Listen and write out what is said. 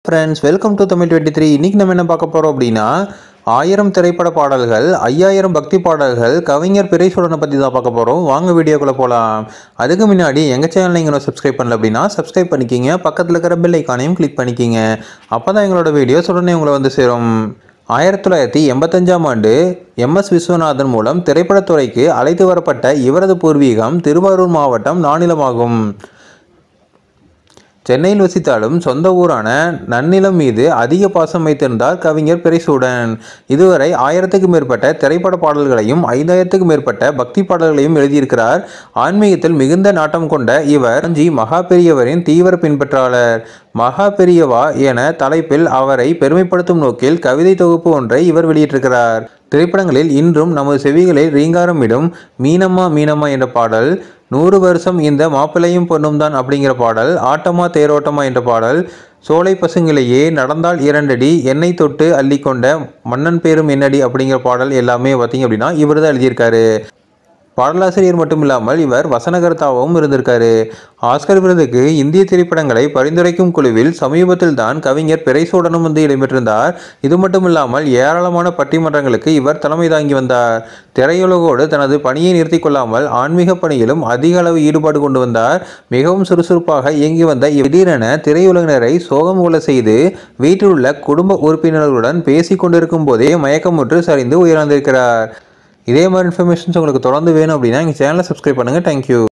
friends welcome to Tamil twenty three இன்றைக்கி நம்ம என்ன பார்க்க போகிறோம் அப்படின்னா ஆயிரம் திரைப்பட பாடல்கள் ஐயாயிரம் பக்தி பாடல்கள் கவிஞர் பிறைசூடனை பற்றி தான் பார்க்க போகிறோம் வாங்க வீடியோக்குள்ளே போகலாம் அதுக்கு முன்னாடி எங்கள் சேனல் நீங்கள் இன்னும் சப்ஸ்கிரைப் பண்ணல அப்படின்னா சப்ஸ்கிரைப் பண்ணிக்கிங்க பக்கத்தில் இருக்கிற பெல் ஐக்கானையும் கிளிக் பண்ணிக்கிங்க அப்போ தான் எங்களோட வீடியோஸ் உடனே உங்களை வந்து சேரும் ஆயிரத்தி தொள்ளாயிரத்தி எண்பத்தஞ்சாம் ஆண்டு எம்எஸ் விஸ்வநாதன் மூலம் திரைப்படத்துறைக்கு அழைத்து வரப்பட்ட இவரது பூர்வீகம் திருவாரூர் மாவட்டம் நானிலமாகும் சென்னையில் வசித்தாலும் சொந்த ஊரான நன்னிலம் மீது அதிக பாசம் வைத்திருந்தார் கவிஞர் பிறைசூடன் இதுவரை ஆயிரத்துக்கும் மேற்பட்ட திரைப்பட பாடல்களையும் ஐந்தாயிரத்துக்கும் மேற்பட்ட பக்தி பாடல்களையும் எழுதியிருக்கிறார் ஆன்மீகத்தில் மிகுந்த நாட்டம் கொண்ட இவர் காஞ்சி மகா பெரியவரின் தீவிர பின்பற்றாளர் மகா பெரியவா என தலைப்பில் அவரை பெருமைப்படுத்தும் நோக்கில் கவிதை தொகுப்பு ஒன்றை இவர் வெளியிட்டிருக்கிறார் திரைப்படங்களில் இன்றும் நமது செவிகளில் ரீங்காரமிடும் மீனம்மா மீனம்மா என்ற பாடல் நூறு வருஷம் இந்த மாப்பிள்ளையும் பொண்ணும் தான் அப்படிங்கிற பாடல் ஆட்டமா தேரோட்டமா என்ற பாடல் சோலை பசுங்கிலேயே நடந்தால் இரண்டடி எண்ணெய் தொட்டு அள்ளிக்கொண்ட மன்னன் பேரும் என்னடி அப்படிங்கிற பாடல் எல்லாமே பார்த்தீங்க அப்படின்னா இவர் தான் எழுதியிருக்காரு பாடலாசிரியர் மட்டும் இல்லாமல் இவர் வசனகர்த்தாவும் இருந்திருக்காரு ஆஸ்கர் விருதுக்கு இந்திய திரைப்படங்களை பரிந்துரைக்கும் குழுவில் சமீபத்தில் தான் கவிஞர் பிறைசூடனும் வந்து இடம்பெற்றிருந்தார் இது மட்டும் இல்லாமல் ஏராளமான பட்டிமன்றங்களுக்கு இவர் தலைமை தாங்கி வந்தார் திரையுலகோடு தனது பணியை நிறுத்திக் கொள்ளாமல் ஆன்மீக பணியிலும் அதிக அளவு ஈடுபாடு கொண்டு வந்தார் மிகவும் சுறுசுறுப்பாக இயங்கி வந்த இவர் திடீரென திரையுலகினரை சோகம் கொள்ள செய்து வீட்டில் உள்ள குடும்ப உறுப்பினர்களுடன் பேசிக் கொண்டிருக்கும் போதே மயக்கமுற்று சரிந்து உயிரிழந்திருக்கிறார் இதே மாதிரி இன்ஃபர்மேஷன்ஸ் உங்களுக்கு தொடர்ந்து வேணும் அப்படின்னா எங்கள் சேனலை சப்ஸ்கிரைப் பண்ணுங்கள் தேங்க்யூ